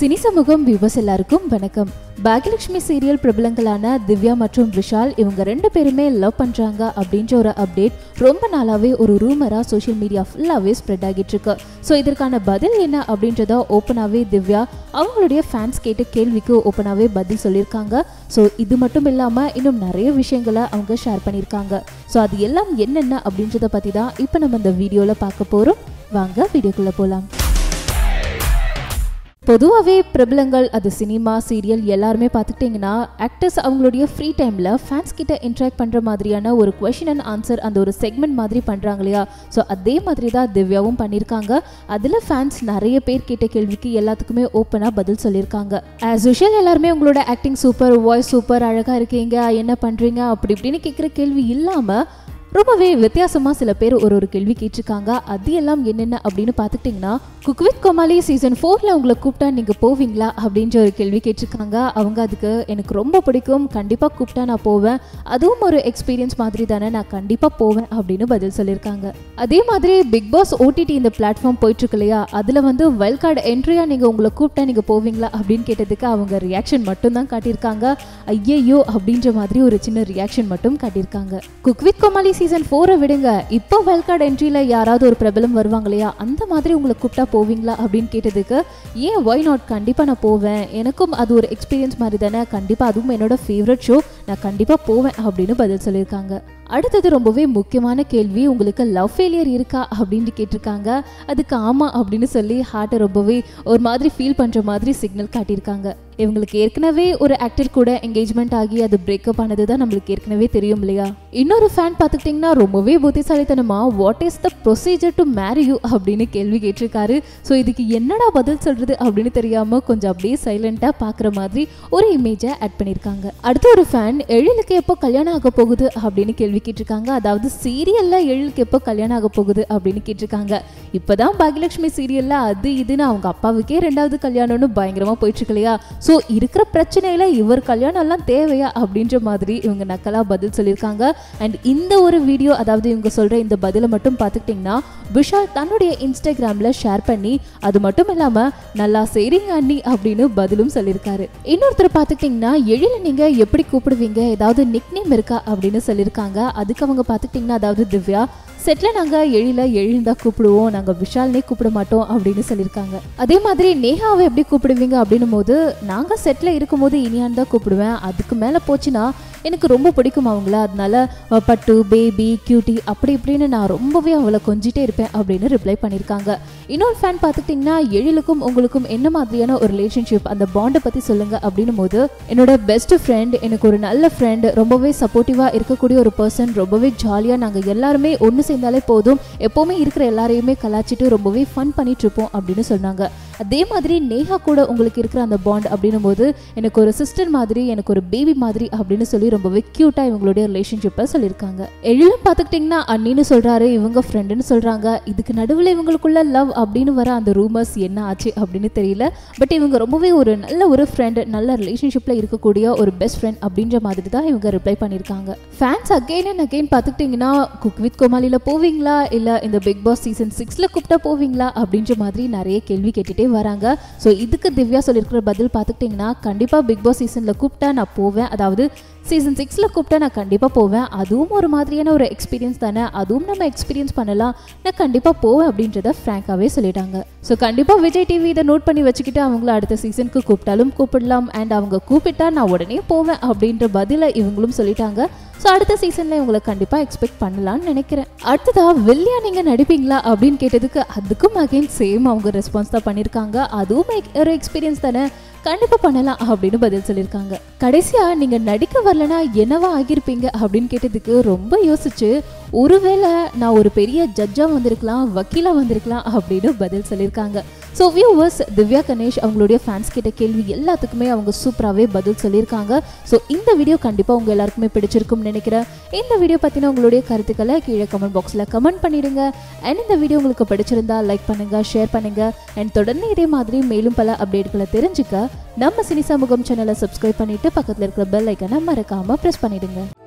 cine சமூகம் viewers எல்லாருக்கும் வணக்கம் பாக்யலட்சுமி சீரியல் பிரபலங்களான திவ்யா மற்றும் விஷால் இவங்க ரெண்டு பேருமே லவ் பண்றாங்க அப்படின்ற ஒரு அப்டேட் ரொம்ப நாளாவே ஒரு ரூமரா சோஷியல் மீடியா ஃபுல்லாவே ஸ்ப்ரெட் ஆகிட்டு இருக்கு ஸோ இதற்கான பதில் என்ன அப்படின்றத ஓப்பனாவே திவ்யா அவங்களுடைய ஃபேன்ஸ் கேட்ட கேள்விக்கு ஓப்பனாவே பதில் சொல்லியிருக்காங்க ஸோ இது மட்டும் இல்லாம இன்னும் நிறைய விஷயங்களை அவங்க ஷேர் பண்ணியிருக்காங்க ஸோ அது எல்லாம் என்னென்ன அப்படின்றத பத்தி தான் இப்போ நம்ம இந்த வீடியோல பார்க்க போறோம் வாங்க வீடியோக்குள்ள போலாம் பொதுவாகவே பிரபலங்கள் அது சினிமா சீரியல் எல்லாருமே பார்த்துக்கிட்டிங்கன்னா ஆக்டர்ஸ் அவங்களுடைய ஃப்ரீ டைமில் ஃபேன்ஸ் கிட்ட இன்ட்ராக்ட் பண்ணுற மாதிரியான ஒரு கொஷின் அண்ட் ஆன்சர் அந்த ஒரு செக்மெண்ட் மாதிரி பண்ணுறாங்க இல்லையா ஸோ அதே மாதிரி தான் திவ்யாவும் பண்ணியிருக்காங்க அதில் ஃபேன்ஸ் நிறைய பேர் கேட்ட கேள்விக்கு எல்லாத்துக்குமே ஓப்பனாக பதில் சொல்லியிருக்காங்க ஆஸ் யூஷுவல் எல்லாருமே உங்களோட ஆக்டிங் சூப்பர் வாய்ஸ் சூப்பர் அழகாக இருக்கீங்க என்ன பண்ணுறீங்க அப்படி இப்படின்னு கேட்குற கேள்வி இல்லாமல் ரொம்பவே வித்தியாசமாக சில பேர் ஒரு ஒரு கேள்வி கேட்டிருக்காங்க அது எல்லாம் என்னென்ன அப்படின்னு பார்த்துக்கிட்டிங்கன்னா குக் வித் கோமாளி சீசன் ஃபோரில் உங்களை கூப்பிட்டா நீங்கள் போவீங்களா அப்படின்ற ஒரு கேள்வி கேட்டிருக்காங்க அவங்க அதுக்கு எனக்கு ரொம்ப பிடிக்கும் கண்டிப்பாக கூப்பிட்டா நான் போவேன் அதுவும் ஒரு எக்ஸ்பீரியன்ஸ் மாதிரி தானே நான் கண்டிப்பாக போவேன் அப்படின்னு பதில் சொல்லியிருக்காங்க அதே மாதிரி பிக் பாஸ் ஓடிடி இந்த பிளாட்ஃபார்ம் போயிட்டுருக்கு இல்லையா அதில் வந்து வைல்ட் கார்டு என்ட்ரியாக நீங்கள் உங்களை கூப்பிட்டா நீங்கள் போவீங்களா அப்படின்னு கேட்டதுக்கு அவங்க ரியாக்ஷன் மட்டும் தான் காட்டியிருக்காங்க ஐயையோ அப்படின்ற மாதிரி ஒரு சின்ன ரியாக்ஷன் மட்டும் காட்டியிருக்காங்க குக் வித் கோமாளி சீசன் ஃபோரை விடுங்க இப்போ வைல்ட் கார்டு என்ட்ரியில் யாராவது ஒரு பிரபலம் வருவாங்க இல்லையா அந்த மாதிரி உங்களை கூப்பிட்டா போவீங்களா அப்படின்னு கேட்டதுக்கு ஏன் ஒய் நாட் கண்டிப்பாக நான் போவேன் எனக்கும் அது ஒரு எக்ஸ்பீரியன்ஸ் மாதிரி தானே கண்டிப்பாக அதுவும் என்னோட ஃபேவரட் ஷோ நான் கண்டிப்பாக போவேன் அப்படின்னு பதில் சொல்லியிருக்காங்க அடுத்தது ரொம்பவே முக்கியமான கேள்வி உங்களுக்கு லவ் ஃபெயிலியர் இருக்கா அப்படின்னு கேட்டிருக்காங்க அதுக்கு ஆமாம் அப்படின்னு சொல்லி ஹார்ட்டை ரொம்பவே ஒரு மாதிரி ஃபீல் பண்ணுற மாதிரி சிக்னல் காட்டியிருக்காங்க இவங்களுக்கு ஏற்கனவே ஒரு ஆக்டர் கூட என்கேஜ்மெண்ட் ஆகி அது பிரேக்கப் ஆனது தான் நம்மளுக்கு ஏற்கனவே தெரியும் இல்லையா இன்னொரு ஃபேன் பார்த்துக்கிட்டிங்கன்னா ரொம்பவே புத்திசாலித்தனமா what is the procedure to marry you அப்படின்னு கேள்வி கேட்டிருக்காரு ஸோ இதுக்கு என்னடா பதில் சொல்றது அப்படின்னு தெரியாம கொஞ்சம் அப்படியே சைலண்டாக பார்க்குற மாதிரி ஒரு இமேஜை ஆட் பண்ணியிருக்காங்க அடுத்த ஒரு ஃபேன் எழிலுக்கு எப்போ கல்யாணம் ஆக போகுது அப்படின்னு கேள்வி கேட்டிருக்காங்க அதாவது சீரியல்ல எழிலுக்கு எப்போ கல்யாணம் ஆக போகுது அப்படின்னு கேட்டிருக்காங்க இப்போதான் பாக்யலட்சுமி சீரியல்ல அது இதுன்னு அவங்க அப்பாவுக்கே ரெண்டாவது கல்யாணம்னு பயங்கரமா போயிட்டு இருக்கு இல்லையா ஸோ இருக்கிற பிரச்சனையில இவர் கல்யாணம் எல்லாம் தேவையா அப்படின்ற மாதிரி இவங்க நக்கலா பதில் சொல்லியிருக்காங்க அண்ட் இந்த ஒரு வீடியோ அதாவது இவங்க சொல்ற இந்த பதிலை மட்டும் பார்த்துக்கிட்டிங்கன்னா விஷால் தன்னுடைய இன்ஸ்டாகிராம்ல ஷேர் பண்ணி அது மட்டும் இல்லாம நல்லா செய்றீங்க அண்ணி அப்படின்னு பதிலும் சொல்லியிருக்காரு இன்னொருத்தர் பார்த்துக்கிட்டிங்கன்னா எழில நீங்க எப்படி கூப்பிடுவீங்க ஏதாவது நிக் நேம் இருக்கா அப்படின்னு சொல்லியிருக்காங்க அதுக்கு அவங்க பார்த்துக்கிட்டிங்கன்னா அதாவது திவ்யா செட்டில் நாங்கள் எழில எழில் தான் கூப்பிடுவோம் நாங்கள் விஷால்னே கூப்பிட மாட்டோம் அப்படின்னு சொல்லியிருக்காங்க அதே மாதிரி நேஹாவை எப்படி கூப்பிடுவீங்க அப்படின்னும் போது நாங்கள் செட்டில் இருக்கும்போது இனியான் தான் கூப்பிடுவேன் அதுக்கு மேலே போச்சுன்னா எனக்கு ரொம்ப பிடிக்கும் அவங்கள அதனால அஹ், பட்டு பேபி கியூட்டி அப்படி இப்படின்னு நான் ரொம்பவே அவளை கொஞ்சிட்டே இருப்பேன் அப்படின்னு ரிப்ளை பண்ணியிருக்காங்க இன்னொரு ஃபேன் பார்த்துக்கிட்டிங்கன்னா எழிலுக்கும் உங்களுக்கும் என்ன மாதிரியான ஒரு ரிலேஷன்ஷிப் அந்த பாண்டை பற்றி சொல்லுங்க அப்படின்னும் போது என்னோட பெஸ்ட் ஃப்ரெண்ட் எனக்கு ஒரு நல்ல ஃப்ரெண்ட் ரொம்பவே சப்போர்ட்டிவாக இருக்கக்கூடிய ஒரு பர்சன் ரொம்பவே ஜாலியாக நாங்கள் எல்லாருமே ஒன்று சேர்ந்தாலே போதும் எப்போவுமே இருக்கிற எல்லாரையுமே கலாச்சிட்டு ரொம்பவே ஃபன் பண்ணிட்டு இருப்போம் அப்படின்னு சொன்னாங்க அதே மாதிரி நேஹா கூட உங்களுக்கு இருக்கிற அந்த பாண்ட் அப்படின்னும் போது எனக்கு ஒரு சிஸ்டர் மாதிரி எனக்கு ஒரு பேபி மாதிரி அப்படின்னு சொல்லி ரொம்பவே க்யூட்டாக இவங்களுடைய ரிலேஷன்ஷிப்பை சொல்லியிருக்காங்க எழிலும் பார்த்துக்கிட்டிங்கன்னா அண்ணின்னு சொல்கிறாரு இவங்க ஃப்ரெண்டுன்னு சொல்கிறாங்க இதுக்கு நடுவில் இவங்களுக்குள்ள லவ் அப்படின்னு வர அந்த ரூமர்ஸ் என்ன ஆச்சு அப்படின்னு தெரியல பட் இவங்க ரொம்பவே ஒரு நல்ல ஒரு ஃப்ரெண்ட் நல்ல ரிலேஷன்ஷிப்பில் இருக்கக்கூடிய ஒரு பெஸ்ட் ஃப்ரெண்ட் அப்படின்ற மாதிரி தான் இவங்க ரிப்ளை பண்ணியிருக்காங்க ஃபேன்ஸ் அகெயின் அண்ட் அகெயின் பார்த்துக்கிட்டிங்கன்னா குக் வித் கோமாளியில் போவீங்களா இல்லை இந்த பிக் பாஸ் சீசன் சிக்ஸில் கூப்பிட்டா போவீங்களா அப்படின்ற மாதிரி நிறைய கேள்வி கேட்டுட்டே வராங்க ஸோ இதுக்கு திவ்யா சொல்லியிருக்கிற பதில் பார்த்துக்கிட்டிங்கன்னா கண்டிப்பாக பிக் பாஸ் சீசனில் கூப்பிட்டா நான் போவேன் அதாவது சீசன் சிக்ஸில் கூப்பிட்டா நான் கண்டிப்பாக போவேன் அதுவும் ஒரு மாதிரியான ஒரு எக்ஸ்பீரியன்ஸ் தானே அதுவும் நம்ம எக்ஸ்பீரியன்ஸ் பண்ணலாம் நான் கண்டிப்பாக போவேன் அப்படின்றத ஃப்ராங்காகவே சொல்லிட்டாங்க ஸோ கண்டிப்பாக விஜய் டிவி இதை நோட் பண்ணி வச்சுக்கிட்டு அவங்கள அடுத்த சீசனுக்கு கூப்பிட்டாலும் கூப்பிடலாம் அண்ட் அவங்க கூப்பிட்டா நான் உடனே போவேன் அப்படின்ற பதிலை இவங்களும் சொல்லிட்டாங்க ஸோ அடுத்த சீசனில் இவங்களை கண்டிப்பாக எக்ஸ்பெக்ட் பண்ணலாம்னு நினைக்கிறேன் அடுத்ததா வில்லியா நீங்கள் நடிப்பீங்களா அப்படின்னு கேட்டதுக்கு அதுக்கும் அகைன் சேம் அவங்க ரெஸ்பான்ஸ் தான் பண்ணியிருக்காங்க அதுவும் எக்- ஒரு எக்ஸ்பீரியன்ஸ் தானே கண்டிப்பாக பண்ணலாம் அப்படின்னு பதில் சொல்லியிருக்காங்க கடைசியாக நீங்கள் நடிக்க வரலனா என்னவா ஆகியிருப்பீங்க அப்படின்னு கேட்டதுக்கு ரொம்ப யோசிச்சு ஒருவேளை நான் ஒரு பெரிய ஜட்ஜாக வந்திருக்கலாம் வக்கீலாக வந்திருக்கலாம் அப்படின்னு பதில் சொல்லியிருக்காங்க ஸோ வியூவர்ஸ் திவ்யா கணேஷ் அவங்களுடைய ஃபேன்ஸ் கிட்ட கேள்வி எல்லாத்துக்குமே அவங்க சூப்பராகவே பதில் சொல்லியிருக்காங்க ஸோ இந்த வீடியோ கண்டிப்பாக உங்கள் எல்லாருக்குமே பிடிச்சிருக்கும்னு நினைக்கிறேன் இந்த வீடியோ பற்றின உங்களுடைய கருத்துக்களை கீழே கமெண்ட் பாக்ஸில் கமெண்ட் பண்ணிடுங்க அண்ட் இந்த வீடியோ உங்களுக்கு பிடிச்சிருந்தா லைக் பண்ணுங்க ஷேர் பண்ணுங்க அண்ட் தொடர்ந்து இதே மாதிரி மேலும் பல அப்டேட்களை தெரிஞ்சுக்க நம்ம சினி சமூகம் சேனலை சப்ஸ்கிரைப் பண்ணிட்டு பக்கத்தில் இருக்கிற பெல் ஐக்கனை மறக்காம ப்ரெஸ் பண்ணிடுங்க